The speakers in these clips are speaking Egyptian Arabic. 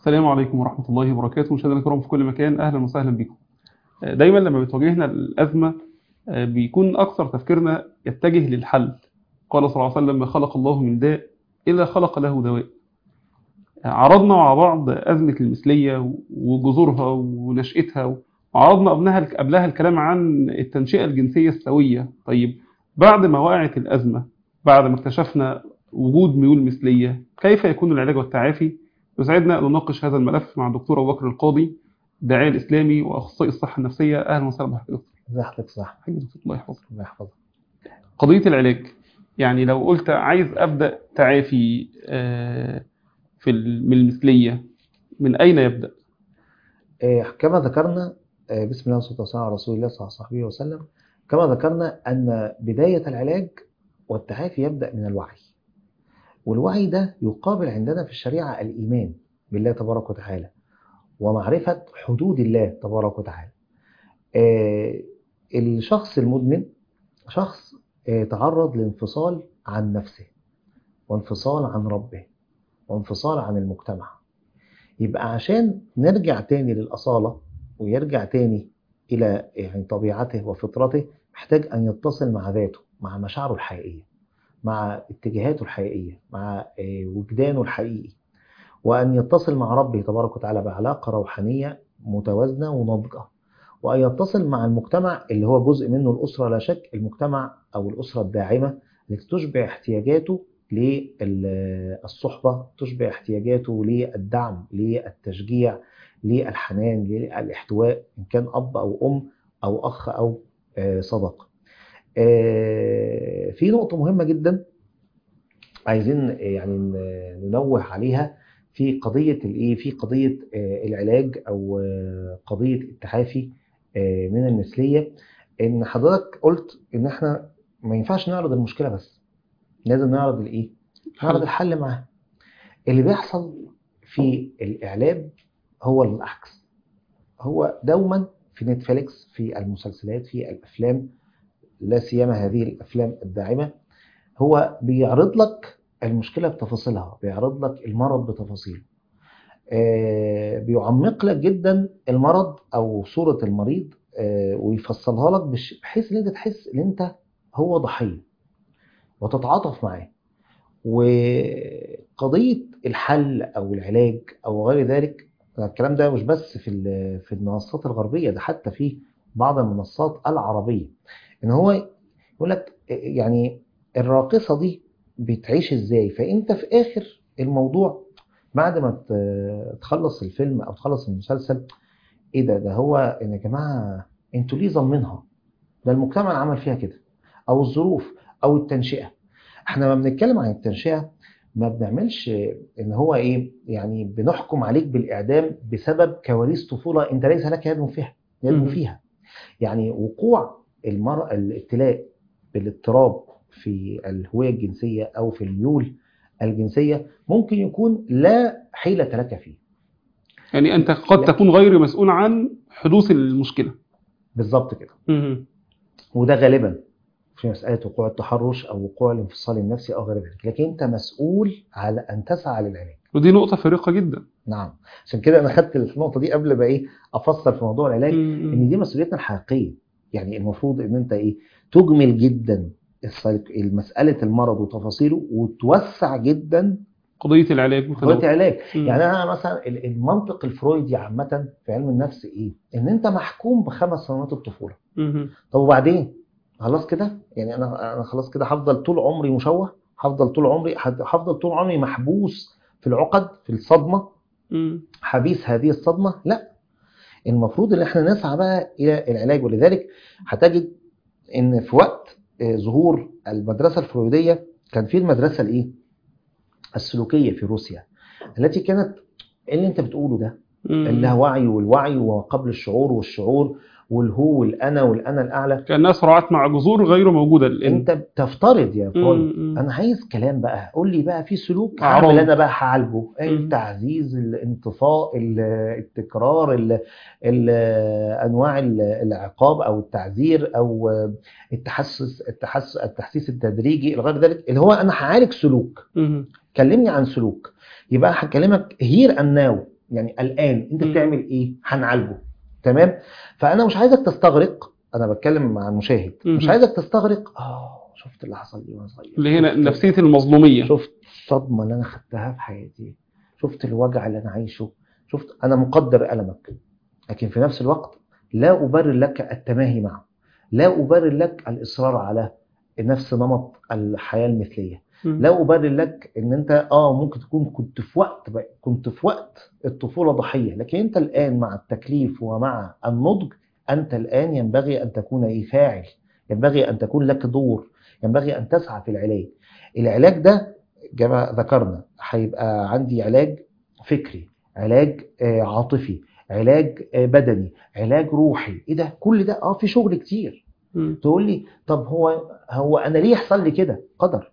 السلام عليكم ورحمة الله وبركاته مشاهدينا الكرام في كل مكان أهلا وسهلا بكم دايما لما بتواجهنا الأزمة بيكون أكثر تفكيرنا يتجه للحل قال صلى الله عليه وسلم ما خلق الله من داء إلا خلق له دواء عرضنا مع بعض أزمة المثلية وجذورها ونشأتها وعرضنا قبلها قبلها الكلام عن التنشئة الجنسية السوية طيب بعد ما وقعت الأزمة بعد ما اكتشفنا وجود ميول مثلية كيف يكون العلاج والتعافي يسعدنا أن نناقش هذا الملف مع الدكتور أبو بكر القاضي الداعية الإسلامي وأخصائي الصحة النفسية أهلا وسهلا بحضرتك ازي حضرتك صح الله يحفظك الله يحفظك قضية العلاج يعني لو قلت عايز أبدأ تعافي في من المثلية من أين يبدأ؟ آه، كما ذكرنا آه، بسم الله والصلاه والسلام على رسول الله صلى الله عليه وسلم كما ذكرنا ان بدايه العلاج والتعافي يبدا من الوعي والوعي ده يقابل عندنا في الشريعه الايمان بالله تبارك وتعالى ومعرفه حدود الله تبارك وتعالى آه، الشخص المدمن شخص آه، تعرض لانفصال عن نفسه وانفصال عن ربه وانفصال عن المجتمع يبقى عشان نرجع تاني للأصالة ويرجع تاني إلى يعني طبيعته وفطرته محتاج أن يتصل مع ذاته مع مشاعره الحقيقية مع اتجاهاته الحقيقية مع آه، وجدانه الحقيقي وأن يتصل مع ربه تبارك وتعالى بعلاقة روحانية متوازنة وناضجة وأن يتصل مع المجتمع اللي هو جزء منه الأسرة لا شك المجتمع أو الأسرة الداعمة التي تشبع احتياجاته للصحبة تشبع احتياجاته للدعم للتشجيع للحنان للاحتواء إن كان أب أو أم أو أخ أو آه، صديق آه، في نقطة مهمة جدا عايزين يعني ننوه عليها في قضية الايه في قضية آه، العلاج او آه، قضية التعافي آه، من المثلية ان حضرتك قلت ان احنا ما ينفعش نعرض المشكلة بس لازم نعرض الايه نعرض الحل معاها اللي بيحصل في الاعلام هو العكس هو دوما في نتفليكس في المسلسلات في الافلام لا سيما هذه الافلام الداعمه هو بيعرض لك المشكله بتفاصيلها بيعرض لك المرض بتفاصيله آه، بيعمق لك جدا المرض او صوره المريض آه، ويفصلها لك بش- بحيث ان انت تحس ان انت هو ضحيه وتتعاطف معاه وقضيه الحل او العلاج او غير ذلك الكلام ده مش بس في ال- في المنصات الغربيه ده حتى في بعض المنصات العربيه ان هو يقول لك يعني الراقصه دي بتعيش ازاي فانت في اخر الموضوع بعد ما ت- تخلص الفيلم او تخلص المسلسل ايه ده ده هو ان يا جماعه انتوا ليه ظالمينها ده المجتمع اللي عمل فيها كده او الظروف او التنشئه احنا لما بنتكلم عن التنشئه ما بنعملش ان هو ايه يعني بنحكم عليك بالاعدام بسبب كواليس طفوله انت ليس لك يد فيها يد مم. فيها يعني وقوع المرأة الابتلاء بالاضطراب في الهوية الجنسية أو في الميول الجنسية ممكن يكون لا حيلة لك فيه يعني أنت قد لا. تكون غير مسؤول عن حدوث المشكلة بالظبط كده مهم. وده غالبا في مسألة وقوع التحرش أو وقوع الانفصال النفسي أو غير ذلك لكن أنت مسؤول على أن تسعى للعلاج ودي نقطة فارقة جدا نعم عشان كده أنا خدت النقطة دي قبل ما إيه أفسر في موضوع العلاج مم. ان دي مسؤوليتنا الحقيقيه يعني المفروض ان انت ايه تجمل جدا السايك- مساله المرض وتفاصيله وتوسع جدا قضية العلاج قضيه وكده العلاج مم. يعني انا مثلا ال- المنطق الفرويدي عامه في علم النفس ايه ان انت محكوم بخمس سنوات الطفوله مهم. طب وبعدين خلاص كده يعني انا انا خلاص كده هفضل طول عمري مشوه هفضل طول عمري هفضل طول عمري محبوس في العقد في الصدمه مم. حبيس هذه الصدمة لا المفروض ان احنا نسعى بقى الى العلاج ولذلك هتجد ان في وقت آه، ظهور المدرسة الفرويدية كان في المدرسة الايه السلوكية في روسيا التي كانت إيه اللي انت بتقوله ده مم. اللي هو وعي والوعي وقبل الشعور والشعور والهو والانا والانا الاعلى كأنها صراعات مع جذور غير موجودة الآن انت بتفترض يا فرويد مم. انا عايز كلام بقى قول لي بقى في سلوك أعراض. هعمل انا بقى هعالجه مم. التعزيز الانطفاء ال- التكرار ال ال انواع ال- العقاب او التعذير او التحسس التحسس التحسيس التدريجي الى غير ذلك اللي هو انا هعالج سلوك مهم. كلمني عن سلوك يبقى هكلمك هير اند ناو يعني قلقان انت مم. بتعمل ايه هنعالجه تمام فانا مش عايزك تستغرق انا بتكلم مع المشاهد مش مم. عايزك تستغرق اه شفت اللي حصل لي وانا صغير اللي هي شفت- نفسية المظلومية شفت الصدمه اللي انا خدتها في حياتي شفت الوجع اللي انا عايشه شفت انا مقدر المك لكن في نفس الوقت لا ابرر لك التماهي معه لا ابرر لك الاصرار على نفس نمط الحياه المثليه مم. لا ابرر لك ان انت اه ممكن تكون كنت في وقت كنت في وقت الطفوله ضحيه لكن انت الان مع التكليف ومع النضج انت الان ينبغي ان تكون ايه فاعل ينبغي ان تكون لك دور ينبغي ان تسعى في العلاج العلاج ده كما ذكرنا هيبقى عندي علاج فكري علاج آه، عاطفي علاج آه، بدني علاج روحي ايه ده كل ده اه في شغل كتير مم. تقول لي طب هو هو انا ليه يحصل لي كده قدر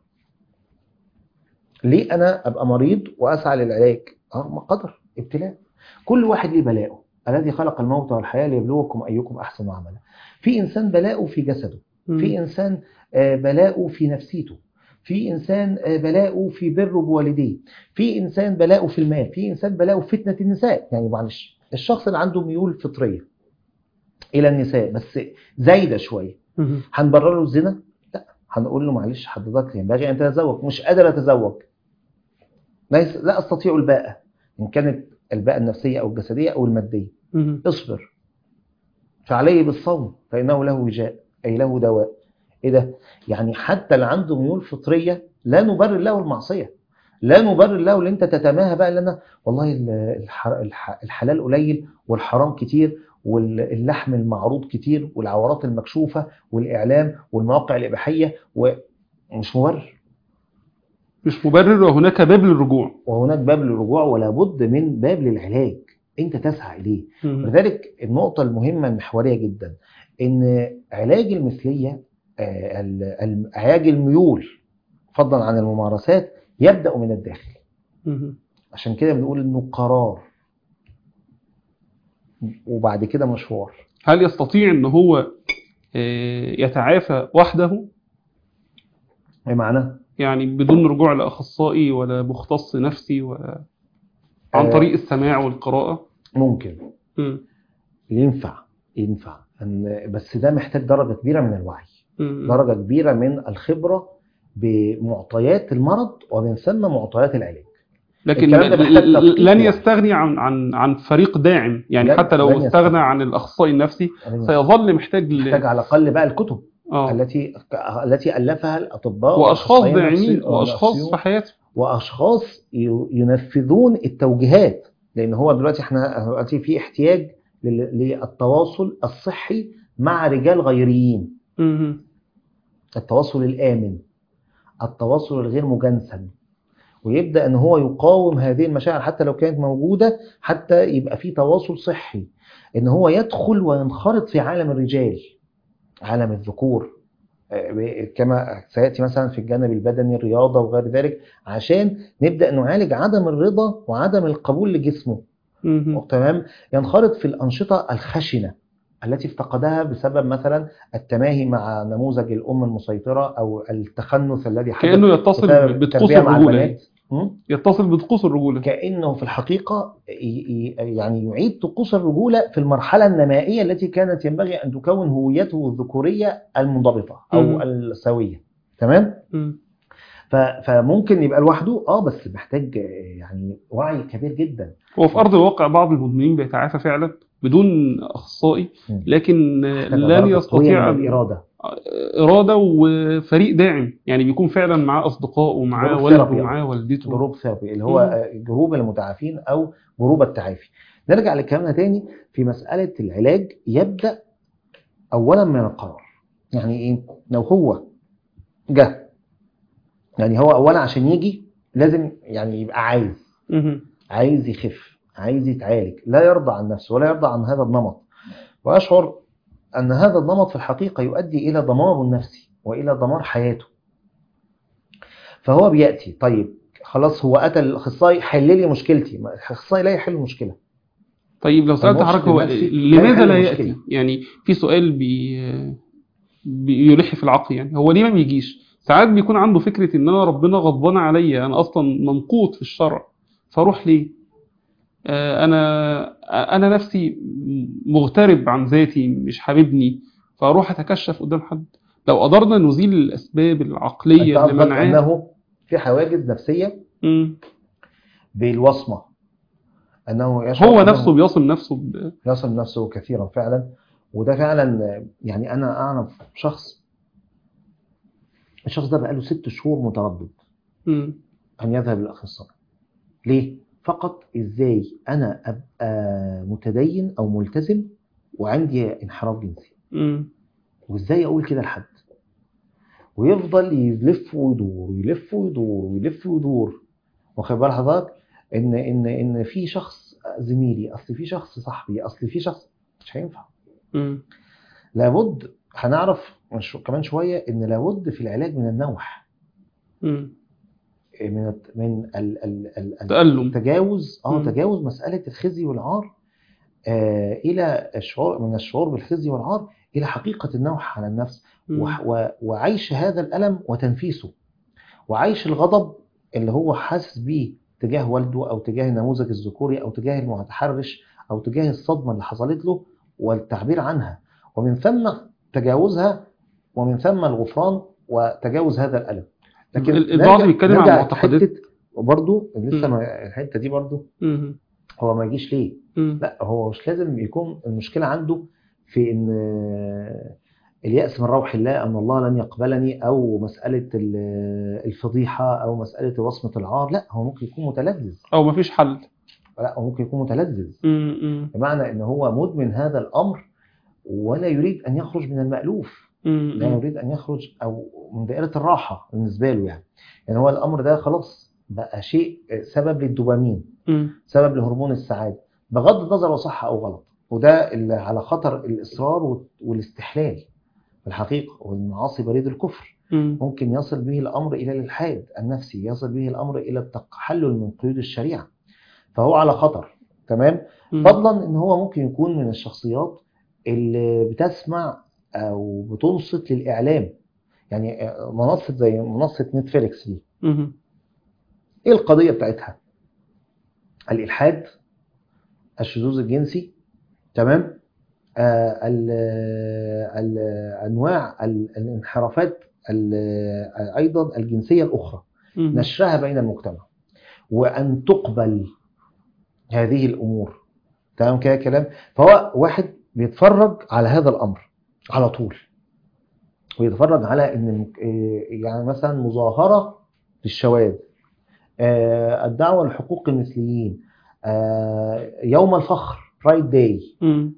ليه انا ابقى مريض واسعى للعلاج اه ما قدر ابتلاء كل واحد ليه بلاءه الذي خلق الموت والحياه ليبلوكم ايكم احسن عملا في انسان بلاءه في جسده مم. في انسان آه، بلاءه في نفسيته في انسان آه، بلاءه في بره بوالديه في انسان بلاءه في المال في انسان بلاءه في فتنه النساء يعني معلش الشخص اللي عنده ميول فطريه الى النساء بس زايده شويه مم. هنبرر له الزنا؟ لا هنقول له معلش حضرتك ينبغي ان تتزوج مش قادر اتزوج ليس لا استطيع الباءة ان كانت الباءة النفسية او الجسدية او المادية مم. اصبر فعليه بالصوم فانه له وجاء اي له دواء ايه ده؟ يعني حتى اللي عنده ميول فطرية لا نبرر له المعصية لا نبرر له ان انت تتماهى بقى لنا والله ال- الح- الح- الحلال قليل والحرام كتير واللحم المعروض كتير والعورات المكشوفة والإعلام والمواقع الإباحية ومش مبرر مش مبرر وهناك باب للرجوع وهناك باب للرجوع ولا بد من باب للعلاج انت تسعى اليه مم. ولذلك النقطة المهمة المحورية جدا ان علاج المثلية آه، ال- ال- علاج الميول فضلا عن الممارسات يبدأ من الداخل مم. عشان كده بنقول انه قرار وبعد كده مشوار هل يستطيع ان هو آه، يتعافى وحده ايه معناه؟ يعني بدون رجوع لأخصائي ولا مختص نفسي ولا عن آه. طريق السماع والقراءة ممكن مم. ينفع ينفع أن بس ده محتاج درجة كبيرة من الوعي مم. درجة كبيرة من الخبرة بمعطيات المرض ومن ثم معطيات العلاج لكن الكلام ده محتاج ل- تدقيق لن يعني. يستغني عن عن عن فريق داعم يعني لن- حتى لو لن استغنى يستغني. عن الأخصائي النفسي محتاج سيظل محتاج ل... على الأقل بقى الكتب آه. التي التي ألفها الأطباء وأشخاص والأخصائيين داعمين النفسي- وأشخاص والنفسيون. في حياته واشخاص ي- ينفذون التوجيهات لان هو دلوقتي احنا دلوقتي في احتياج لل- للتواصل الصحي مع رجال غيريين مم. التواصل الامن التواصل الغير مجنسن ويبدا ان هو يقاوم هذه المشاعر حتى لو كانت موجوده حتى يبقى في تواصل صحي ان هو يدخل وينخرط في عالم الرجال عالم الذكور آه، كما سياتي مثلا في الجانب البدني الرياضه وغير ذلك عشان نبدا نعالج عدم الرضا وعدم القبول لجسمه مم. تمام ينخرط في الانشطه الخشنه التي افتقدها بسبب مثلا التماهي مع نموذج الام المسيطره او التخنث الذي حدث كأنه يتصل بسبب بطقوس التربية مع الرجولة البنات م? يتصل بطقوس الرجولة كأنه في الحقيقة ي- ي- يعني يعيد طقوس الرجولة في المرحلة النمائية التي كانت ينبغي أن تكون هويته الذكورية المنضبطة أو مم. السوية تمام؟ مم. ف- فممكن يبقى لوحده اه بس محتاج آه، يعني وعي كبير جدا هو في أرض الواقع بعض المدمنين بيتعافى فعلا بدون أخصائي مم. لكن محتاج لن درجة قوية يستطيع من أن- الإرادة إرادة وفريق داعم يعني بيكون فعلا معاه أصدقاء ومعاه جروب ولده ثيرابي. ومعاه والدته جروب ثيرابي اللي هو مم. آه، جروب المتعافين أو جروب التعافي نرجع لكلامنا تاني في مسألة العلاج يبدأ أولا من القرار يعني إيه؟ لو هو جه يعني هو أولا عشان يجي لازم يعني يبقى عايز مهم. عايز يخف عايز يتعالج لا يرضى عن نفسه ولا يرضى عن هذا النمط وأشعر أن هذا النمط في الحقيقة يؤدي إلى دماره النفسي وإلى دمار حياته فهو بيأتي طيب خلاص هو أتى الأخصائي حل لي مشكلتي ما الأخصائي لا يحل المشكلة طيب لو سألت المرشد حضرتك هو النفسي لماذا لا لا يحل يأتي المشكلة. يعني في سؤال بي بيلح في العقل يعني هو ليه ما بيجيش ساعات بيكون عنده فكرة ان انا ربنا غضبان عليا انا اصلا منقوط في الشرع فاروح ليه آه، انا انا نفسي مغترب عن ذاتي مش حاببني فاروح اتكشف قدام حد لو قدرنا نزيل الاسباب العقليه انت اللي قصدك منعاه انه في حواجز نفسيه مم. بالوصمه انه يشعر هو أنه نفسه بيصم نفسه ب... يصل نفسه كثيرا فعلا وده فعلا يعني انا اعرف شخص الشخص ده بقاله ست شهور متردد مم. ان يذهب للاخصائي ليه فقط ازاي انا ابقى متدين او ملتزم وعندي انحراف جنسي مم. وازاي اقول كده لحد ويفضل يلف ويدور ويلف ويدور ويلف ويدور واخد بال حضرتك ان ان ان في شخص زميلي اصل في شخص صاحبي اصل في شخص مش هينفع مم. لابد هنعرف مش- كمان شويه ان لابد في العلاج من النوح مم. من الت- من ال- ال- ال- ال- تألم التجاوز اه مم. تجاوز مساله الخزي والعار آه الى الشعور من الشعور بالخزي والعار الى حقيقه النوح على النفس مم. وح- و- وعيش هذا الالم وتنفيسه وعيش الغضب اللي هو حاسس بيه تجاه والده او تجاه النموذج الذكوري او تجاه المتحرش او تجاه الصدمه اللي حصلت له والتعبير عنها ومن ثم تجاوزها ومن ثم الغفران وتجاوز هذا الالم لكن ال- البعض نرجع- بيتكلم عن نرجع معتقدات- لحتة وبرضه لسه مم. ما الحته دي برضه مم. هو ما يجيش ليه؟ مم. لا هو مش لازم يكون المشكله عنده في ان اليأس من روح الله ان الله لن يقبلني او مساله ال- الفضيحه او مساله وصمه العار لا هو ممكن يكون متلذذ او مفيش حل لا هو ممكن يكون متلذذ مم. مم. بمعنى ان هو مدمن هذا الامر ولا يريد ان يخرج من المألوف مم. لا يريد ان يخرج او من دائره الراحه بالنسبه له يعني يعني هو الامر ده خلاص بقى شيء سبب للدوبامين مم. سبب لهرمون السعاده بغض النظر هو صح او غلط وده اللي على خطر الاصرار وال- والاستحلال في الحقيقه والمعاصي بريد الكفر مم. ممكن ممكن يصل به الامر الى الالحاد النفسي يصل به الامر الى التحلل من قيود الشريعه فهو على خطر تمام مم. فضلا ان هو ممكن يكون من الشخصيات اللي بتسمع او بتنصت للاعلام يعني منصه زي منصه نتفليكس دي مم. ايه القضيه بتاعتها الالحاد الشذوذ الجنسي تمام آه ال ال انواع ال- الانحرافات ال- ايضا الجنسيه الاخرى مم. نشرها بين المجتمع وان تقبل هذه الامور تمام كده كلام فهو واحد بيتفرج على هذا الامر على طول ويتفرج على ان إيه، يعني مثلا مظاهره للشواذ آه، الدعوه لحقوق المثليين آه، يوم الفخر رايت داي مم.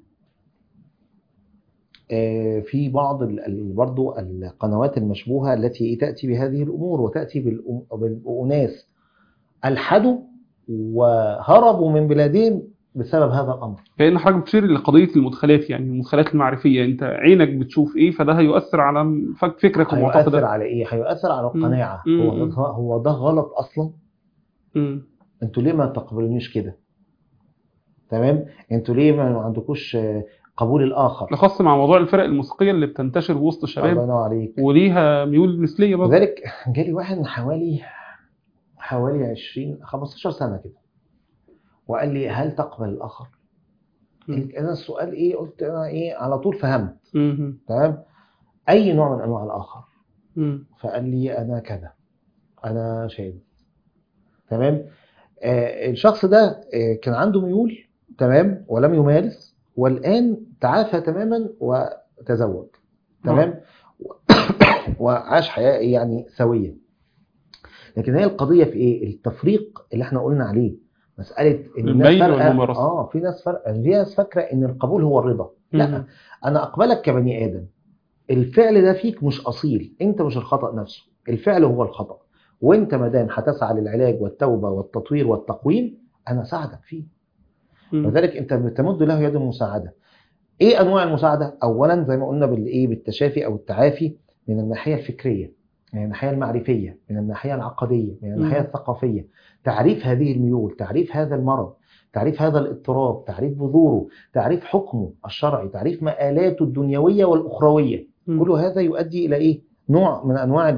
في بعض ال- ال- برضو القنوات المشبوهه التي تاتي بهذه الامور وتاتي بالأم- بالاناس الحدوا وهربوا من بلادهم بسبب هذا الامر كأن حضرتك بتشير لقضية المدخلات يعني المدخلات المعرفية انت عينك بتشوف ايه فده هيؤثر على فك- فكرك هيؤثر ومعتقداتك على ايه هيؤثر على مم. القناعه مم. هو مم. ده هو ده غلط اصلا مم. انتوا ليه ما تقبلونيش كده تمام انتوا ليه ما عندكوش آه، قبول الاخر بالأخص مع موضوع الفرق الموسيقية اللي بتنتشر وسط الله الشباب ينور عليك وليها ميول مثلية برضه لذلك جالي واحد من حوالي حوالي 20 15 سنه كده وقال لي هل تقبل الاخر مم. انا السؤال ايه قلت انا ايه على طول فهمت مم. تمام اي نوع من انواع الاخر مم. فقال لي انا كذا انا شاذ تمام آه الشخص ده آه كان عنده ميول تمام ولم يمارس والان تعافى تماما وتزوج تمام وعاش حياه يعني سويه لكن هي القضيه في ايه التفريق اللي احنا قلنا عليه مساله ان الناس الميل فارقه والممارسة. اه في ناس فارقه في ناس فاكره ان القبول هو الرضا لا مم. انا اقبلك كبني ادم الفعل ده فيك مش اصيل انت مش الخطا نفسه الفعل هو الخطا وانت ما دام هتسعى للعلاج والتوبه والتطوير والتقويم انا ساعدك فيه مم. وذلك انت بتمد له يد المساعده ايه انواع المساعده اولا زي ما قلنا بالايه بالتشافي او التعافي من الناحيه الفكريه من الناحيه المعرفيه من الناحيه العقديه من الناحيه مم. الثقافيه تعريف هذه الميول تعريف هذا المرض تعريف هذا الاضطراب تعريف بذوره تعريف حكمه الشرعي تعريف مآلاته الدنيويه والاخرويه مم. كل هذا يؤدي الى ايه نوع من انواع الايه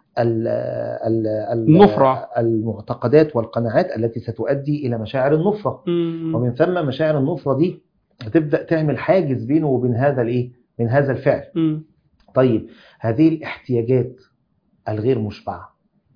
ال- ال- ال- النفرة. المعتقدات والقناعات التي ستؤدي إلى مشاعر النفرة مم. ومن ثم مشاعر النفرة دي هتبدأ تعمل حاجز بينه وبين هذا الإيه؟ من هذا الفعل مم. طيب هذه الاحتياجات الغير مشبعة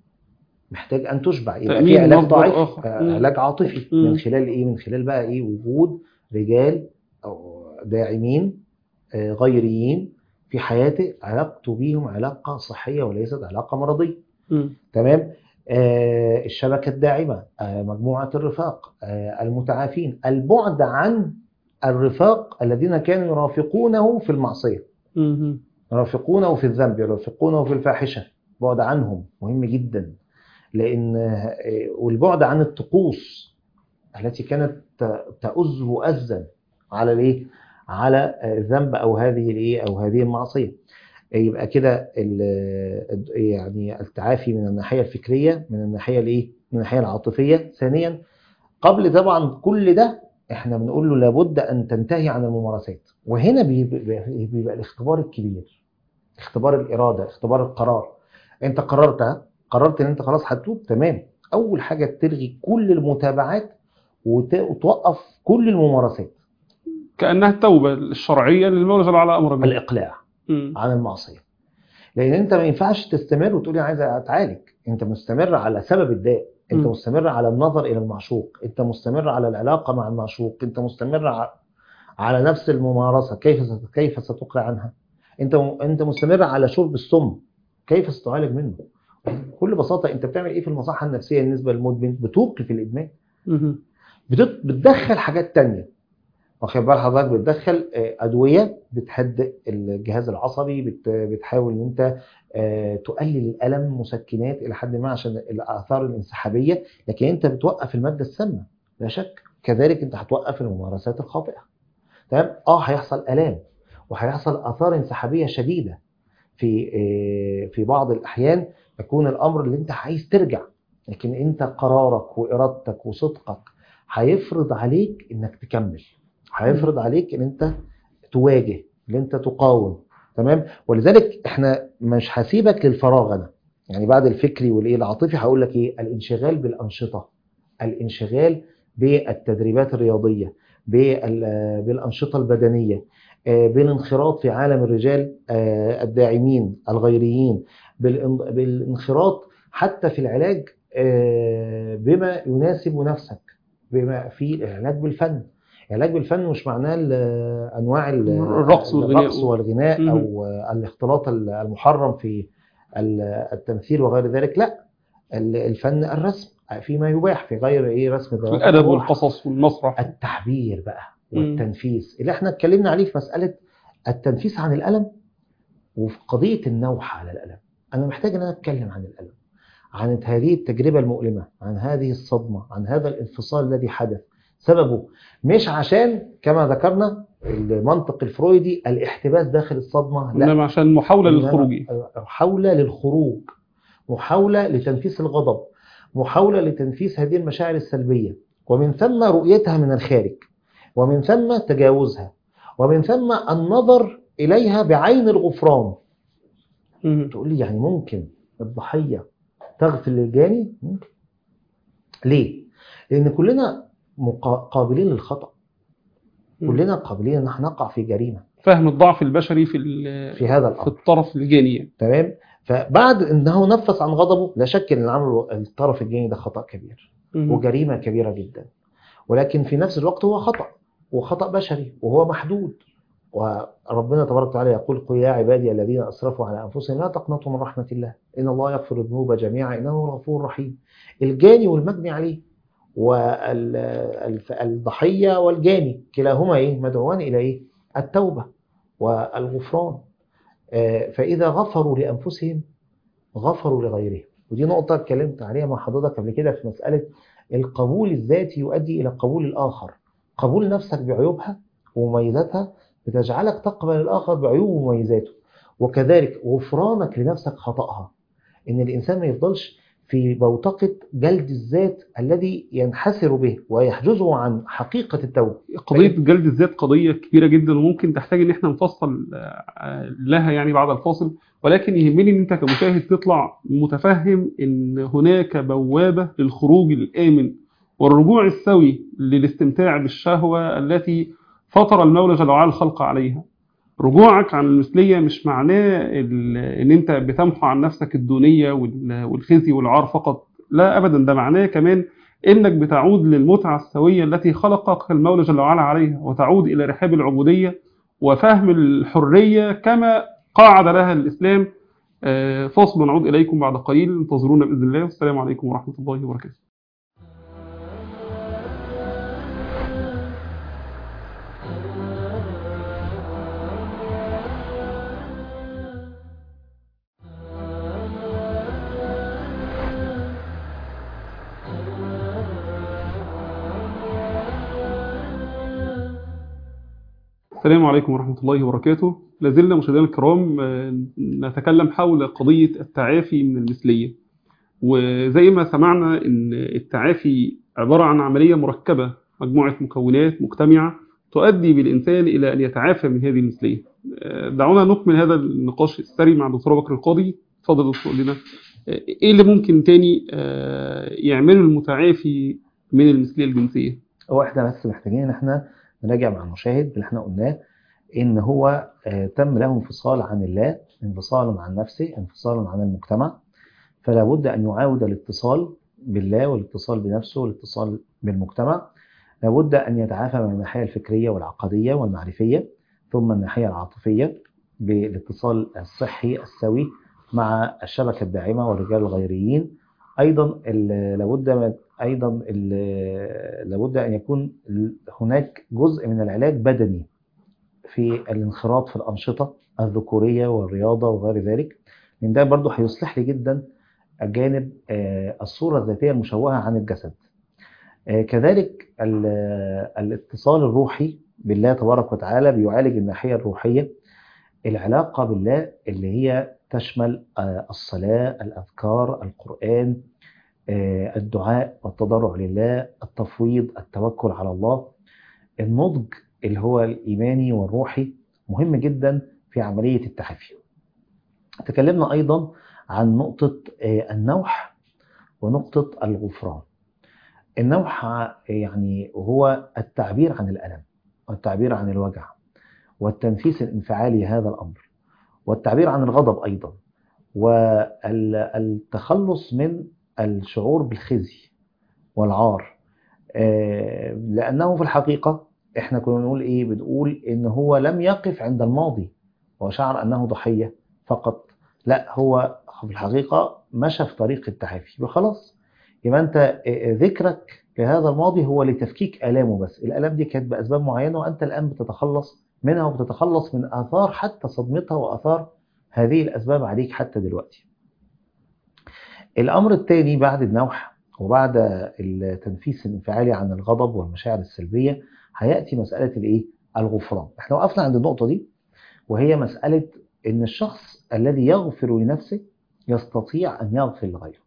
محتاج أن تشبع يبقى في تأمين علاج مصدر ضعيف آخر. آه، مم. علاج عاطفي مم. من خلال إيه من خلال بقى إيه وجود رجال أو داعمين آه، غيريين في حياته علاقته بيهم علاقة صحية وليست علاقة مرضية مم. تمام آه الشبكة الداعمة آه مجموعة الرفاق آه المتعافين البعد عن الرفاق الذين كانوا يرافقونه في المعصية مم. يرافقونه في الذنب يرافقونه في الفاحشة بعد عنهم مهم جدا لأن آه، والبعد عن الطقوس التي كانت ت- تؤزه أزا على الايه على آه، الذنب أو هذه الايه أو هذه المعصية يبقى كده ال- يعني التعافي من الناحية الفكرية من الناحية الايه من الناحية العاطفية ثانيا قبل طبعا كل ده احنا بنقول له لابد ان تنتهي عن الممارسات وهنا بيبقى, بيبقى الاختبار الكبير اختبار الإرادة اختبار القرار انت قررت ها؟ قررت ان انت خلاص هتتوب تمام اول حاجة تلغي كل المتابعات وت- وتوقف كل الممارسات كأنها التوبة الشرعية للمولى جل وعلا أمر به الإقلاع مم. عن المعصية لأن أنت ما ينفعش تستمر وتقول أنا عايز أتعالج أنت مستمر على سبب الداء أنت م. مستمر على النظر إلى المعشوق أنت مستمر على العلاقة مع المعشوق أنت مستمر ع- على نفس الممارسة كيف ست- كيف ستقلع عنها أنت م- أنت مستمر على شرب السم كيف ستعالج منه بكل بساطة أنت بتعمل إيه في المصحة النفسية بالنسبة للمدمن بتوقف الإدمان مم. بتت- بتدخل حاجات تانية واخد بال حضرتك بتدخل آه، ادويه بتهدئ الجهاز العصبي بت- بتحاول ان انت آه، تقلل الالم مسكنات الى حد ما عشان الاثار الانسحابيه لكن انت بتوقف الماده السامه لا شك كذلك انت هتوقف الممارسات الخاطئه تمام اه هيحصل الام وهيحصل اثار انسحابيه شديده في آه، في بعض الاحيان يكون الامر اللي انت عايز ترجع لكن انت قرارك وارادتك وصدقك هيفرض عليك انك تكمل هيفرض عليك ان انت تواجه ان انت تقاوم تمام ولذلك احنا مش هسيبك للفراغ انا يعني بعد الفكري والايه العاطفي هقول لك ايه الانشغال بالانشطه الانشغال بالتدريبات الرياضيه بال- بالانشطه البدنيه آه، بالانخراط في عالم الرجال آه، الداعمين الغيريين بالان- بالانخراط حتى في العلاج آه، بما يناسب نفسك بما في العلاج بالفن العلاج بالفن مش معناه ال- انواع ال- الرقص والغناء. الرقص والغناء مم. او الاختلاط المحرم في ال- التمثيل وغير ذلك لا ال- الفن الرسم فيما يباح في غير ايه رسم ذوات الأدب الأرواح. والقصص والمسرح التعبير بقى مم. والتنفيس اللي احنا اتكلمنا عليه في مسألة التنفيس عن الألم وفي قضية النوح على الألم أنا محتاج أن أنا أتكلم عن الألم عن هذه التجربة المؤلمة عن هذه الصدمة عن هذا الانفصال الذي حدث سببه مش عشان كما ذكرنا المنطق الفرويدي الاحتباس داخل الصدمة لا إنما عشان محاولة إنما للخروج محاولة للخروج محاولة لتنفيس الغضب محاولة لتنفيس هذه المشاعر السلبية ومن ثم رؤيتها من الخارج ومن ثم تجاوزها ومن ثم النظر إليها بعين الغفران مم. تقول لي يعني ممكن الضحية تغفر للجاني ممكن ليه؟ لأن كلنا مقا- قابلين للخطأ كلنا قابلين ان احنا نقع في جريمة فهم الضعف البشري في ال- في هذا في الأمر الطرف الجاني تمام؟ فبعد انه نفس عن غضبه لا شك ان العمل الطرف الجاني ده خطأ كبير مم. وجريمة كبيرة جدا ولكن في نفس الوقت هو خطأ وخطأ بشري وهو محدود وربنا تبارك وتعالى يقول قل يا عبادي الذين أسرفوا على أنفسهم لا تقنطوا من رحمة الله إن الله يغفر الذنوب جميعا إنه غفور رحيم الجاني والمجني عليه والضحية والجاني كلاهما إيه مدعوان إلى إيه التوبة والغفران آه، فإذا غفروا لأنفسهم غفروا لغيرهم ودي نقطة اتكلمت عليها مع حضرتك قبل كده في مسألة القبول الذاتي يؤدي إلى قبول الآخر قبول نفسك بعيوبها ومميزاتها بتجعلك تقبل الآخر بعيوبه ومميزاته وكذلك غفرانك لنفسك خطأها إن الإنسان ما يفضلش في بوتقة جلد الذات الذي ينحسر به ويحجزه عن حقيقة التوبة قضية جلد الذات قضية كبيرة جدا وممكن تحتاج ان احنا نفصل آه، لها يعني بعد الفاصل ولكن يهمني ان انت كمشاهد تطلع متفهم ان هناك بوابة للخروج الآمن والرجوع السوي للاستمتاع بالشهوة التي فطر المولى جل وعلا الخلق عليها رجوعك عن المثلية مش معناه ال- ان انت بتمحو عن نفسك الدونية وال- والخزي والعار فقط لا ابدا ده معناه كمان انك بتعود للمتعة السوية التي خلقك المولى جل وعلا عليها وتعود الى رحاب العبودية وفهم الحرية كما قاعد لها الاسلام آه، فاصل ونعود اليكم بعد قليل انتظرونا باذن الله والسلام عليكم ورحمة الله وبركاته السلام عليكم ورحمة الله وبركاته لازلنا مشاهدينا الكرام آه، نتكلم حول قضية التعافي من المثلية وزي ما سمعنا ان التعافي عبارة عن عملية مركبة مجموعة مكونات مجتمعة تؤدي بالإنسان إلى أن يتعافى من هذه المثلية آه، دعونا نكمل هذا النقاش السري مع الدكتور بكر القاضي اتفضل دكتور لنا آه، ايه اللي ممكن تاني آه، يعمله المتعافي من المثلية الجنسية هو احنا بس محتاجين ان احنا نراجع مع المشاهد اللي احنا قلناه ان هو آه، تم له انفصال عن الله انفصال عن نفسه انفصال عن المجتمع فلا بد ان يعاود الاتصال بالله والاتصال بنفسه والاتصال بالمجتمع لابد ان يتعافى من الناحيه الفكريه والعقديه والمعرفيه ثم الناحيه العاطفيه بالاتصال الصحي السوي مع الشبكه الداعمه والرجال الغيريين ايضا ال- لابد من- ايضا ال- لابد ان يكون ال- هناك جزء من العلاج بدني في الانخراط في الانشطه الذكوريه والرياضه وغير ذلك لان ده برضه هيصلح لي جدا جانب آه، الصوره الذاتيه المشوهه عن الجسد آه، كذلك ال- الاتصال الروحي بالله تبارك وتعالى بيعالج الناحيه الروحيه العلاقه بالله اللي هي تشمل آه، الصلاه الاذكار القران آه، الدعاء والتضرع لله التفويض التوكل على الله النضج اللي هو الإيماني والروحي مهم جدا في عملية التعافي تكلمنا أيضا عن نقطة آه، النوح ونقطة الغفران النوح آه، يعني هو التعبير عن الألم والتعبير عن الوجع والتنفيس الانفعالي لهذا الأمر والتعبير عن الغضب أيضا والتخلص من الشعور بالخزي والعار آه، لأنه في الحقيقة احنا كنا بنقول ايه بنقول ان هو لم يقف عند الماضي وشعر انه ضحية فقط لا هو في الحقيقة مشى في طريق التعافي وخلاص يبقى انت آه، ذكرك لهذا الماضي هو لتفكيك آلامه بس الآلام دي كانت بأسباب معينة وأنت الآن بتتخلص منها وبتتخلص من آثار حتى صدمتها وآثار هذه الأسباب عليك حتى دلوقتي الأمر الثاني بعد النوح وبعد التنفيس الانفعالي عن الغضب والمشاعر السلبية هيأتي مسألة الإيه؟ الغفران احنا وقفنا عند النقطة دي وهي مسألة إن الشخص الذي يغفر لنفسه يستطيع أن يغفر لغيره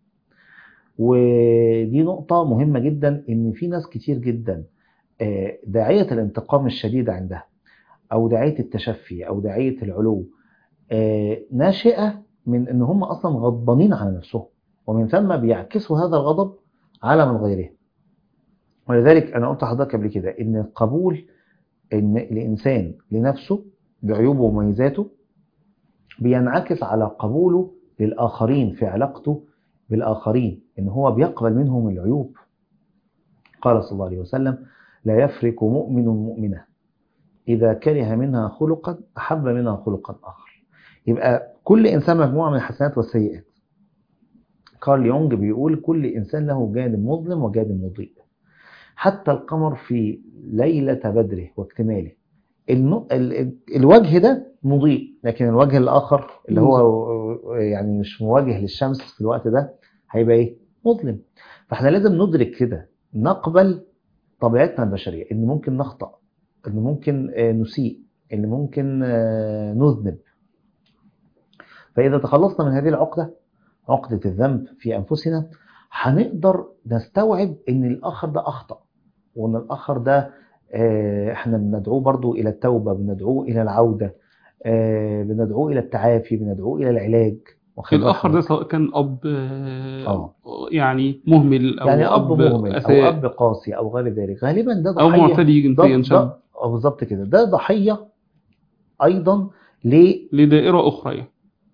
ودي نقطة مهمة جدا إن في ناس كتير جدا آه، داعية الانتقام الشديد عندها أو داعية التشفي أو داعية العلو آه، ناشئة من إن هم أصلا غضبانين على نفسهم ومن ثم بيعكسوا هذا الغضب على من غيرهم ولذلك أنا قلت لحضرتك قبل كده إن القبول إن الإنسان لنفسه بعيوبه ومميزاته بينعكس على قبوله للآخرين في علاقته بالآخرين إن هو بيقبل منهم العيوب قال صلى الله عليه وسلم لا يفرق مؤمن مؤمنة إذا كره منها خلقا أحب منها خلقا آخر يبقى كل إنسان مجموعة من الحسنات والسيئات كارل يونج بيقول كل إنسان له جانب مظلم وجانب مضيء حتى القمر في ليلة بدره واكتماله النو... ال... ال- الوجه ده مضيء لكن الوجه الآخر اللي هو يعني مش مواجه للشمس في الوقت ده هيبقى إيه؟ مظلم فاحنا لازم ندرك كده نقبل طبيعتنا البشرية إن ممكن نخطأ إن ممكن آه، نسيء إن ممكن آه، نذنب فإذا تخلصنا من هذه العقدة عقدة الذنب في أنفسنا هنقدر نستوعب إن الآخر ده أخطأ وإن الآخر ده آه، إحنا بندعوه برضو إلى التوبة بندعوه إلى العودة آه، بندعوه إلى التعافي بندعوه إلى العلاج واخد الآخر ده بالك؟ سواء كان أب آه، آه. يعني مهمل أو يعني أب مهمل أو أساء أب قاسي أو غير ذلك غالبا ده أو ضحية معتدي ده جنسيا ده شاب آه، بالظبط كده ده ضحية أيضا لأب لدائرة أخرى يعني.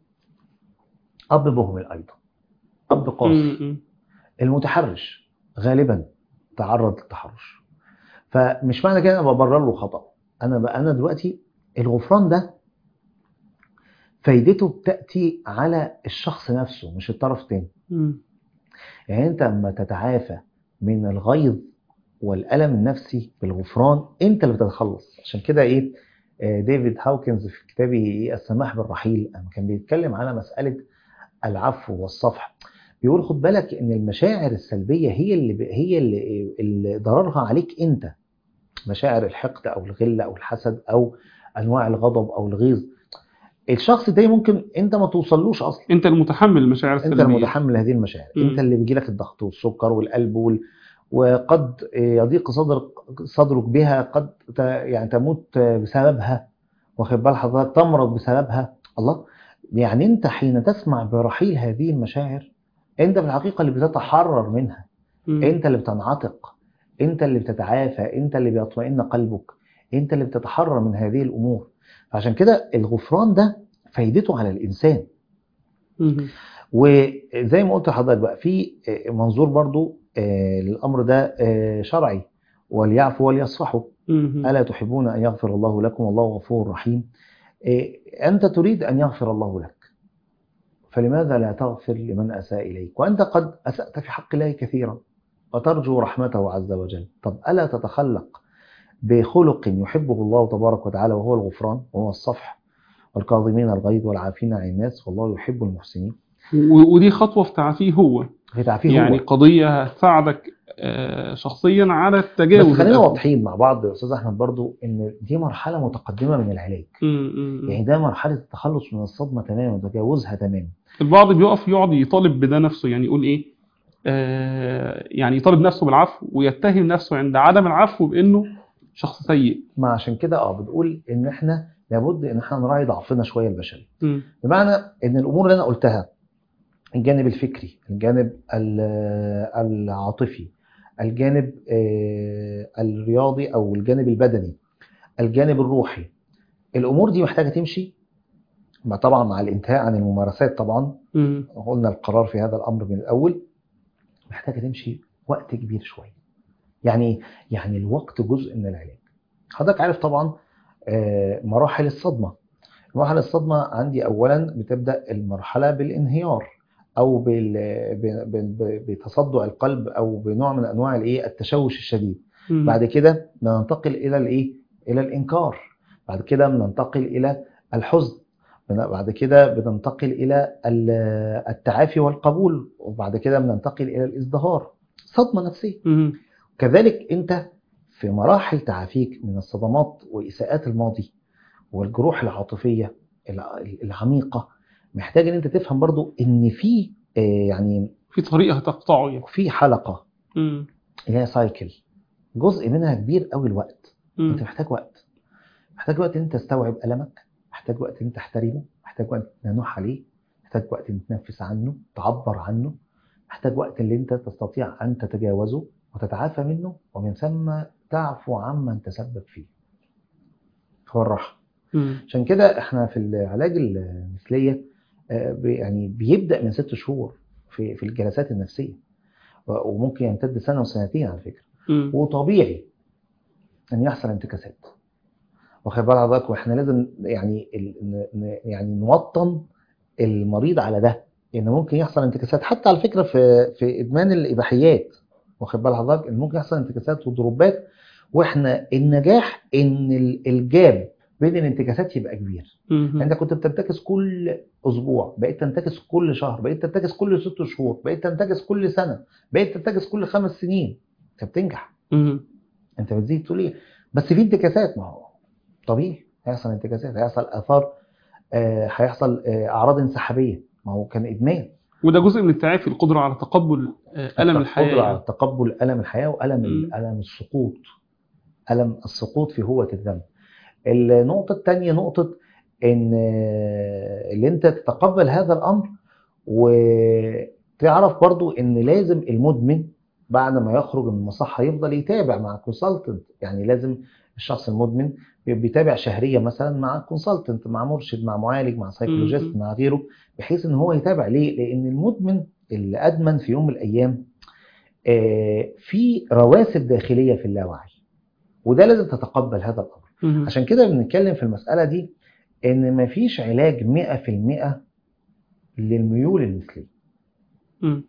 مهمل أيضا أب قاسي م- م. المتحرش غالبا تعرض للتحرش فمش معنى كده انا ببرر له خطأ انا بقى انا دلوقتي الغفران ده فايدته بتأتي على الشخص نفسه مش الطرف التاني م. يعني انت لما تتعافى من الغيظ والألم النفسي بالغفران انت اللي بتتخلص عشان كده ايه آه، ديفيد هاوكنز في كتابه إيه السماح بالرحيل لما كان بيتكلم على مسألة العفو والصفح بيقول خد بالك ان المشاعر السلبية هي اللي هي اللي, اللي ضررها عليك انت مشاعر الحقد او الغل او الحسد او انواع الغضب او الغيظ الشخص ده ممكن انت ما توصلوش اصلا أنت المتحمل المشاعر انت السلبية المتحمل هذه المشاعر مم. انت اللي بيجي لك الضغط والسكر والقلب وال... وقد يضيق صدرك صدرك بها قد ت... يعني تموت بسببها واخد بال حضرتك تمرض بسببها الله يعني انت حين تسمع برحيل هذه المشاعر انت في الحقيقه اللي بتتحرر منها م. انت اللي بتنعتق انت اللي بتتعافى انت اللي بيطمئن قلبك انت اللي بتتحرر من هذه الامور عشان كده الغفران ده فايدته على الانسان م. وزي ما قلت لحضرتك بقى في منظور برضو آه، للامر ده آه، شرعي وليعفوا وليصفحوا م. الا تحبون ان يغفر الله لكم والله غفور رحيم آه، انت تريد ان يغفر الله لك فلماذا لا تغفر لمن اساء اليك وانت قد اسات في حق الله كثيرا وترجو رحمته عز وجل طب الا تتخلق بخلق يحبه الله تبارك وتعالى وهو الغفران وهو الصفح والكاظمين الغيظ والعافين عن الناس والله يحب المحسنين و- ودي خطوة في تعافيه هو في تعفيه يعني هو قضية هتساعدك آه، شخصيا على التجاوز بس خلينا الأزمة. واضحين مع بعض يا استاذ احمد برضو ان دي مرحله متقدمه من العلاج م- م- م. يعني ده مرحله التخلص من الصدمه تماما وتجاوزها تماما البعض بيقف يقعد يطالب بده نفسه يعني يقول ايه آه يعني يطالب نفسه بالعفو ويتهم نفسه عند عدم العفو بانه شخص سيء ما عشان كده اه بنقول ان احنا لابد ان احنا نراعي ضعفنا شويه البشري م. بمعنى ان الامور اللي انا قلتها الجانب الفكري الجانب ال- العاطفي الجانب آه، الرياضي او الجانب البدني الجانب الروحي الامور دي محتاجه تمشي مع طبعا مع الانتهاء عن الممارسات طبعا م. قلنا القرار في هذا الامر من الاول محتاجه تمشي وقت كبير شويه يعني يعني الوقت جزء من العلاج حضرتك عارف طبعا آه، مراحل الصدمه مراحل الصدمه عندي اولا بتبدا المرحله بالانهيار او بال... ب- ب- ب- بتصدع القلب او بنوع من انواع الايه التشوش الشديد م. بعد كده بننتقل الى الايه الى الانكار بعد كده بننتقل الى الحزن بن- بعد كده بننتقل الى ال- التعافي والقبول وبعد كده بننتقل الى الازدهار صدمه نفسيه م. كذلك انت في مراحل تعافيك من الصدمات واساءات الماضي والجروح العاطفيه الع- العميقه محتاج ان انت تفهم برضو ان في آه، يعني في طريقة هتقطعه يعني في حلقه م. اللي هي سايكل جزء منها كبير قوي الوقت م. انت محتاج وقت محتاج وقت ان انت تستوعب المك محتاج وقت ان انت تحترمه محتاج وقت تنوح عليه محتاج وقت ان تنفس عنه تعبر عنه محتاج وقت اللي انت تستطيع ان تتجاوزه وتتعافى منه ومن ثم تعفو عمن تسبب فيه هو الراحه م. عشان كده احنا في العلاج المثليه آه، بي- يعني بيبدا من ست شهور في في الجلسات النفسيه و- وممكن يمتد سنه وسنتين على فكره م. وطبيعي ان يحصل انتكاسات واخد بال حضرتك واحنا لازم يعني ال- ن- ن- يعني نوطن المريض على ده ان ممكن يحصل انتكاسات حتى على فكره في في ادمان الاباحيات واخد بال حضرتك ان ممكن يحصل انتكاسات وضروبات واحنا النجاح ان ال- الجاب بين الانتكاسات يبقى كبير م. انت كنت بتنتكس كل اسبوع بقيت تنتكس كل شهر بقيت تنتكس كل ست شهور بقيت تنتكس كل سنه بقيت تنتكس كل خمس سنين انت بتنجح م. انت بتزيد تقول ايه بس في انتكاسات ما هو طبيعي هيحصل انتكاسات هيحصل اثار آه، هيحصل آه، اعراض انسحابيه ما هو كان ادمان وده جزء من التعافي القدرة على تقبل آه، ألم الحياة القدرة على يعني. تقبل ألم الحياة وألم مم. ألم السقوط ألم السقوط في هوة الذنب النقطة الثانية نقطة إن اللي أنت تتقبل هذا الأمر وتعرف برضو إن لازم المدمن بعد ما يخرج من المصحة يفضل يتابع مع كونسلتنت يعني لازم الشخص المدمن بيتابع شهريا مثلا مع كونسلتنت مع مرشد مع معالج مع سايكولوجيست مم. مع غيره بحيث ان هو يتابع ليه؟ لان المدمن اللي ادمن في يوم من الايام آه، في رواسب داخليه في اللاوعي وده لازم تتقبل هذا الامر مم. عشان كده بنتكلم في المساله دي ان مفيش علاج 100% للميول المثليه مم.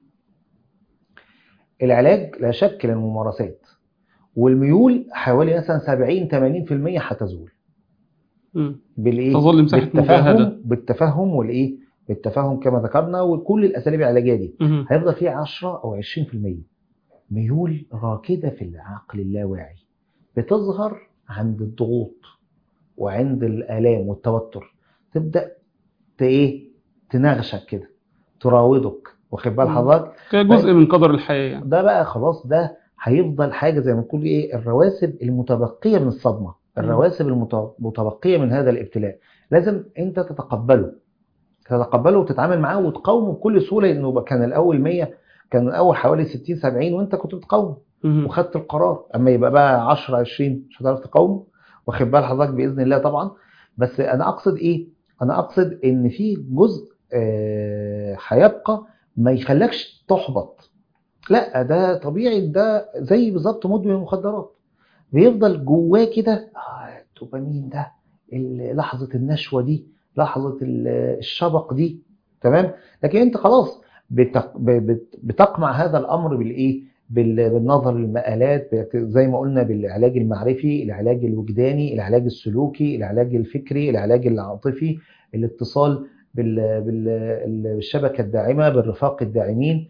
العلاج لا شك للممارسات والميول حوالي مثلا 70 80% هتزول مم. بالايه تظل مساحة مجاهدة. بالتفهم بالتفهم والايه بالتفهم كما ذكرنا وكل الاساليب العلاجيه دي مم. هيفضل فيه 10 او 20% ميول راكده في العقل اللاواعي بتظهر عند الضغوط وعند الالام والتوتر تبدا ت- ايه تنغشك كده تراودك واخد بال مم. حضرتك كجزء من قدر الحياة يعني. ده بقى خلاص ده هيفضل حاجه زي ما تقول ايه الرواسب المتبقيه من الصدمه الرواسب المت- المتبقيه من هذا الابتلاء لازم انت تتقبله تتقبله وتتعامل معاه وتقاومه بكل سهوله لانه بقى كان الاول 100 كان الاول حوالي 60 70 وانت كنت بتقاومه مم. وخدت القرار اما يبقى بقى 10 20 مش هتعرف تقاومه واخد بال حضرتك باذن الله طبعا بس انا اقصد ايه انا اقصد ان في جزء آه، هيبقى ما يخلكش تحبط لا ده طبيعي ده زي بالظبط مدمن المخدرات بيفضل جواه كده آه الدوبامين ده ال- لحظه النشوه دي لحظه ال- الشبق دي تمام لكن انت خلاص بتق- ب- بت- بتقمع هذا الامر بالايه بال- بالنظر للمقالات بت- زي ما قلنا بالعلاج المعرفي العلاج الوجداني العلاج السلوكي العلاج الفكري العلاج العاطفي الاتصال بال- بال- بالشبكه الداعمه بالرفاق الداعمين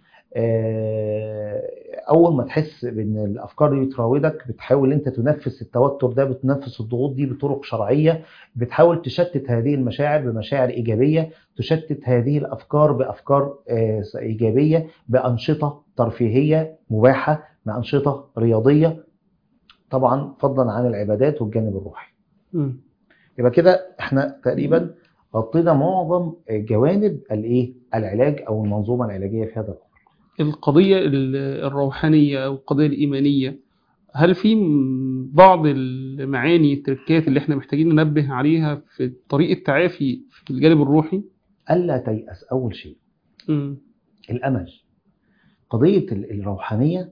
آه، اول ما تحس بان الافكار دي بتراودك بتحاول انت تنفس التوتر ده بتنفس الضغوط دي بطرق شرعيه بتحاول تشتت هذه المشاعر بمشاعر ايجابيه تشتت هذه الافكار بافكار آه، ايجابيه بانشطه ترفيهيه مباحه بانشطه رياضيه طبعا فضلا عن العبادات والجانب الروحي مم. يبقى كده احنا تقريبا غطينا معظم جوانب الايه العلاج او المنظومه العلاجيه في هذا الامر القضية ال- الروحانية أو القضية الإيمانية هل في م- بعض المعاني التركات اللي احنا محتاجين ننبه عليها في طريقة تعافي في الجانب الروحي؟ الا تيأس اول شيء مم. الامل قضيه ال- الروحانيه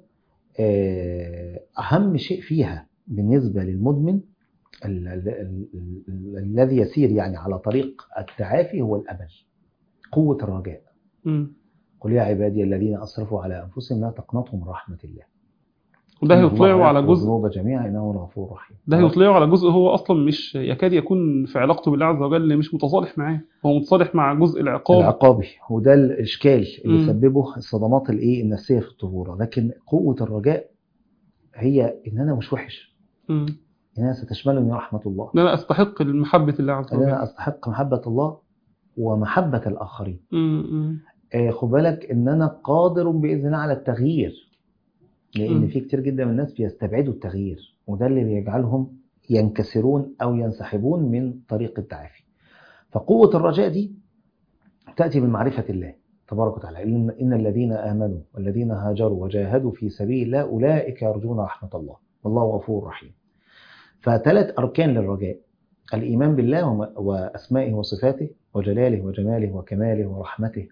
آه، اهم شيء فيها بالنسبه للمدمن ال- ال- ال- ال- الذي يسير يعني على طريق التعافي هو الامل قوه الرجاء مم. قل يا عبادي الذين اسرفوا على انفسهم لا تقنطوا من رحمه الله وده إن هيطلعه الله على يغفر جزء الذنوب جميعا انه غفور رحيم ده هيطلعه على جزء هو أصلا مش يكاد يكون في علاقته بالله عز وجل مش متصالح معاه هو متصالح مع جزء العقاب العقابي وده الاشكال اللي مم. سببه الصدمات الايه النفسيه في الطفوله لكن قوه الرجاء هي ان انا مش وحش مم. ان انا ستشملني رحمه الله إن أنا أستحق محبة الله عز ان وجل انا استحق محبه الله ومحبه الاخرين مم. مم. آه، خد بالك ان انا قادر باذن الله على التغيير لان مم. في كتير جدا من الناس بيستبعدوا التغيير وده اللي بيجعلهم ينكسرون او ينسحبون من طريق التعافي فقوه الرجاء دي تاتي من معرفه الله تبارك وتعالى إن, إن الذين آمنوا والذين هاجروا وجاهدوا في سبيل الله أولئك يرجون رحمة الله والله غفور رحيم فثلاث أركان للرجاء الإيمان بالله وم- وأسمائه وصفاته وجلاله وجماله وكماله ورحمته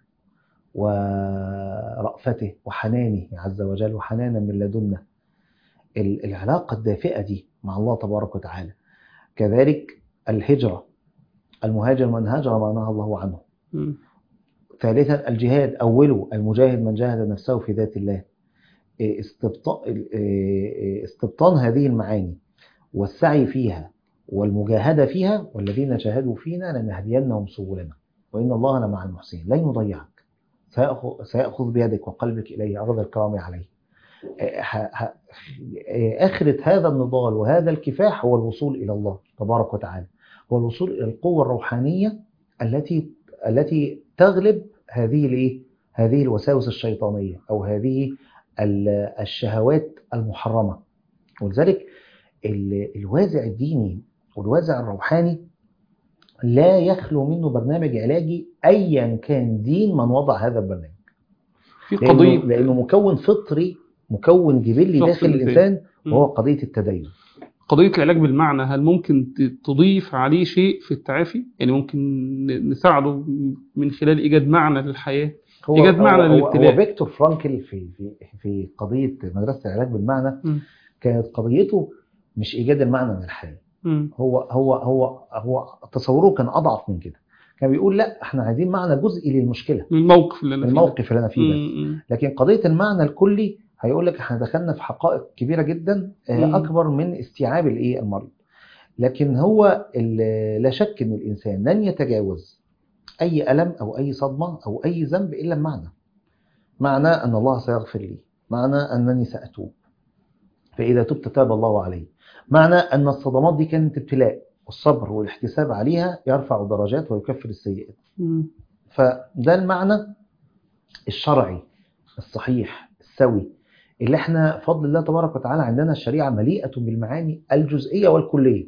ورأفته وحنانه عز وجل وحنانا من لدنا ال- العلاقة الدافئة دي مع الله تبارك وتعالى كذلك الهجرة المهاجر من هاجر ما نهى الله عنه مم. ثالثا الجهاد أوله المجاهد من جاهد نفسه في ذات الله إيه، استبطا- إيه، استبطان هذه المعاني والسعي فيها والمجاهدة فيها والذين جاهدوا فينا لنهدينهم سبلنا وإن الله لمع المحسنين لن يضيعك سيأخذ, سيأخذ بيدك وقلبك إليه أخذ الكرام عليه إيه، ه- ه- إيه، آخرة هذا النضال وهذا الكفاح هو الوصول إلى الله تبارك وتعالى هو الوصول إلى القوة الروحانية التي التي تغلب هذه الايه هذه الوساوس الشيطانية أو هذه ال- الشهوات المحرمة ولذلك ال- الوازع الديني والوازع الروحاني لا يخلو منه برنامج علاجي أيا كان دين من وضع هذا البرنامج في لأنه, قضية لأنه مكون فطري مكون جبلي شخص داخل الإنسان. الإنسان مم. وهو قضية التدين قضية العلاج بالمعنى هل ممكن ت- تضيف عليه شيء في التعافي؟ يعني ممكن ن- نساعده من خلال إيجاد معنى للحياة هو إيجاد معنى هو- هو- للابتلاء. هو فيكتور فرانكل في في في قضية مدرسة العلاج بالمعنى مم. كانت قضيته مش إيجاد المعنى من الحياة مم. هو هو هو هو تصوره كان أضعف من كده كان بيقول لا احنا عايزين معنى جزئي للمشكلة من الموقف اللي أنا فيه ده. الموقف اللي أنا فيه بس مم. لكن قضية المعنى الكلي هيقول لك احنا دخلنا في حقائق كبيرة جدا آه، مم. أكبر من استيعاب الإيه المريض لكن هو ال- لا شك إن الإنسان لن يتجاوز أي ألم أو أي صدمة أو أي ذنب إلا بمعنى معنى أن الله سيغفر لي معنى أنني سأتوب فإذا تبت تاب الله علي معنى أن الصدمات دي كانت ابتلاء والصبر والاحتساب عليها يرفع درجات ويكفر السيئات مم. فده المعنى الشرعي الصحيح السوي اللي احنا بفضل الله تبارك وتعالى عندنا الشريعة مليئة بالمعاني الجزئية والكلية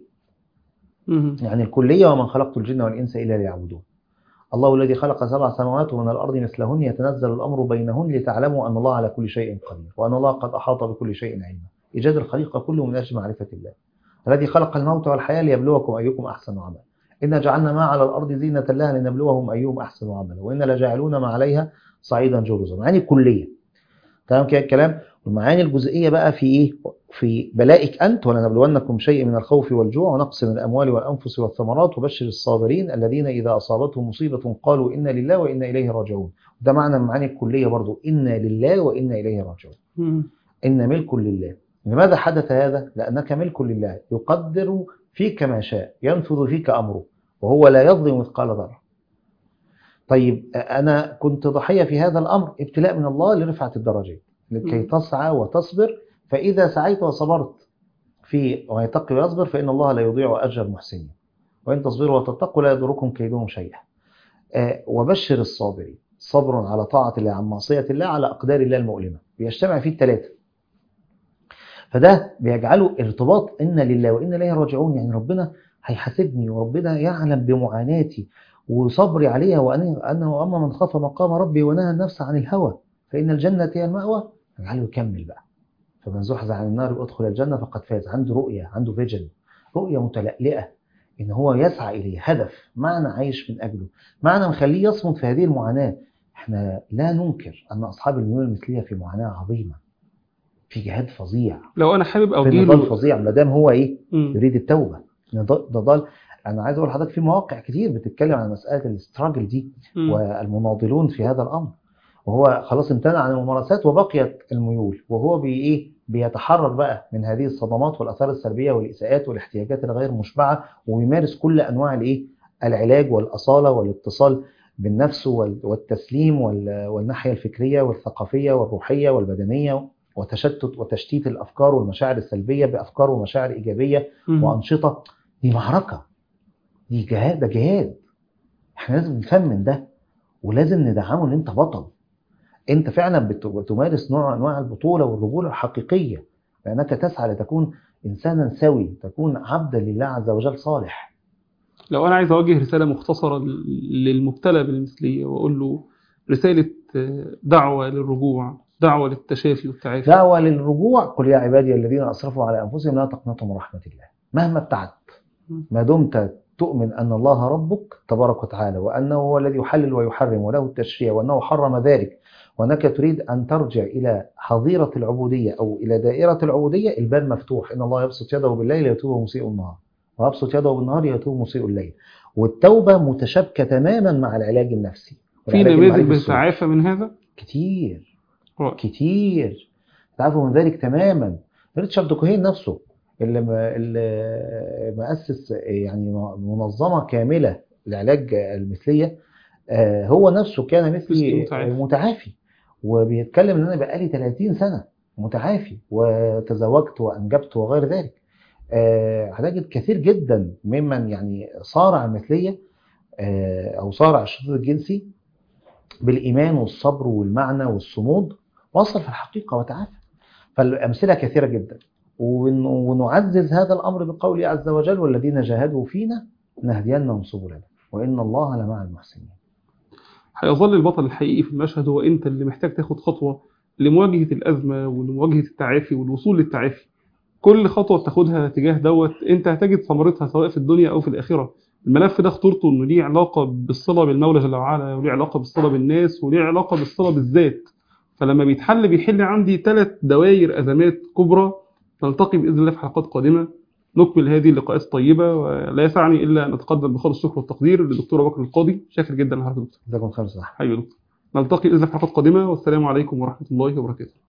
مم. يعني الكلية ومن خلقت الجن والإنس إلا ليعبدون الله الذي خلق سبع سماوات ومن الأرض مثلهن يتنزل الأمر بينهن لتعلموا أن الله على كل شيء قدير وأن الله قد أحاط بكل شيء علما إيجاد الخليقة كله من أجل معرفة الله الذي خلق الموت والحياة ليبلوكم أيكم أحسن عملا إنا جعلنا ما على الأرض زينة لها لنبلوهم أيهم أحسن عملا وإنا لجاعلون ما عليها صعيدا جرزا معاني كلية تمام كده الكلام والمعاني الجزئية بقى في إيه في بلائك أنت ولنبلونكم شيء من الخوف والجوع ونقص من الأموال والأنفس والثمرات وبشر الصابرين الذين إذا أصابتهم مصيبة قالوا إنا لله وإنا إليه راجعون ده معنى المعاني الكلية برضو إنا لله وإنا إليه راجعون مم. إن ملك لله لماذا حدث هذا؟ لأنك ملك لله يقدر فيك ما شاء ينفذ فيك أمره وهو لا يظلم مثقال ذرة طيب أنا كنت ضحية في هذا الأمر ابتلاء من الله لرفعة الدرجات لكي م. تسعى وتصبر فإذا سعيت وصبرت في ويتقي ويصبر فإن الله لا يضيع أجر المحسنين وإن تصبروا وتتقوا لا يضركم كيدهم شيئا آه، وبشر الصابرين صبر على طاعة الله عن معصية الله على أقدار الله المؤلمة بيجتمع فيه الثلاثة فده بيجعله ارتباط إن لله وإن إليه راجعون يعني ربنا هيحاسبني وربنا يعلم بمعاناتي وصبري عليها وأنا أنه أما من خاف مقام ربي ونهى النفس عن الهوى فإن الجنة هي المأوى يجعله يكمل بقى فمن زحزح عن النار وادخل الجنة فقد فاز عنده رؤية عنده فيجن رؤية متلألئة إن هو يسعى إليه هدف معنى عايش من أجله معنى مخليه يصمد في هذه المعاناة احنا لا ننكر أن أصحاب الميول المثلية في معاناة عظيمة في جهاد فظيع لو أنا حابب في أوجه نضال له فظيع ما دام هو إيه مم. يريد التوبة نضال نضال- أنا عايز أقول لحضرتك في مواقع كتير بتتكلم عن مسألة الاستراجل دي مم. والمناضلون في هذا الأمر وهو خلاص امتنع عن الممارسات وبقيت الميول وهو بي إيه بيتحرر بقى من هذه الصدمات والآثار السلبية والإساءات والاحتياجات الغير مشبعة ويمارس كل أنواع الإيه العلاج والأصالة والاتصال بالنفس وال- والتسليم وال- والناحية الفكرية والثقافية والروحية والبدنية وتشتت وتشتيت الأفكار والمشاعر السلبية بأفكار ومشاعر إيجابية مم. وأنشطة دي معركة دي جهاد ده جهاد احنا لازم نفهم ده ولازم ندعمه ان انت بطل انت فعلا بت- بتمارس نوع انواع البطولة والرجولة الحقيقية لانك تسعى لتكون انسانا سوي تكون عبدا لله عز وجل صالح لو أنا عايز أوجه رسالة مختصرة لل- للمبتلى بالمثلية وأقول له رسالة آه، دعوة للرجوع دعوة للتشافي والتعافي دعوة للرجوع قل يا عبادي الذين اسرفوا على انفسهم لا تقنطوا من رحمة الله مهما ابتعدت ما دمت تؤمن أن الله ربك تبارك وتعالى وأنه هو الذي يحلل ويحرم وله التشريع وأنه حرم ذلك وأنك تريد أن ترجع إلى حظيرة العبودية أو إلى دائرة العبودية الباب مفتوح إن الله يبسط يده بالليل يتوب مسيء النهار ويبسط يده بالنهار يتوب مسيء الليل والتوبة متشابكة تماما مع العلاج النفسي في والعلاج نماذج المعرفي السلوكي. بتتعافى من هذا كتير رائع. كتير تعرفوا من ذلك تماما ريتشارد كوهين نفسه اللي ما- اللي مؤسس يعني منظمة كاملة لعلاج المثلية آه، هو نفسه كان مثلي متعافي. متعافي وبيتكلم ان انا بقالي 30 سنة متعافي وتزوجت وانجبت وغير ذلك آه، هتجد كثير جدا ممن يعني صارع المثلية آه، او صارع الشذوذ الجنسي بالإيمان والصبر والمعنى والصمود وصل في الحقيقة وتعافى فالأمثلة كثيرة جدا ون- ونعزز هذا الأمر بقوله عز وجل والذين جاهدوا فينا نهدينهم سبلنا وإن الله لمع المحسنين هيظل البطل الحقيقي في المشهد هو انت اللي محتاج تاخد خطوة لمواجهة الأزمة ولمواجهة التعافي والوصول للتعافي كل خطوة بتاخدها تجاه دوت انت هتجد ثمرتها سواء في الدنيا أو في الآخرة الملف ده خطورته انه ليه علاقة بالصلة بالمولى جل وعلا وليه علاقة بالصلة بالناس وليه علاقة بالصلة بالذات فلما بيتحل بيحل عندي ثلاث دوائر أزمات كبرى نلتقي بإذن الله في حلقات قادمة نكمل هذه اللقاءات الطيبة ولا يسعني إلا أن أتقدم بخالص الشكر والتقدير للدكتور أبو بكر القاضي شاكر جدا لحضرتك دكتور جزاكم خير صح حبيبي يا دكتور نلتقي بإذن الله في حلقات قادمة والسلام عليكم ورحمة الله وبركاته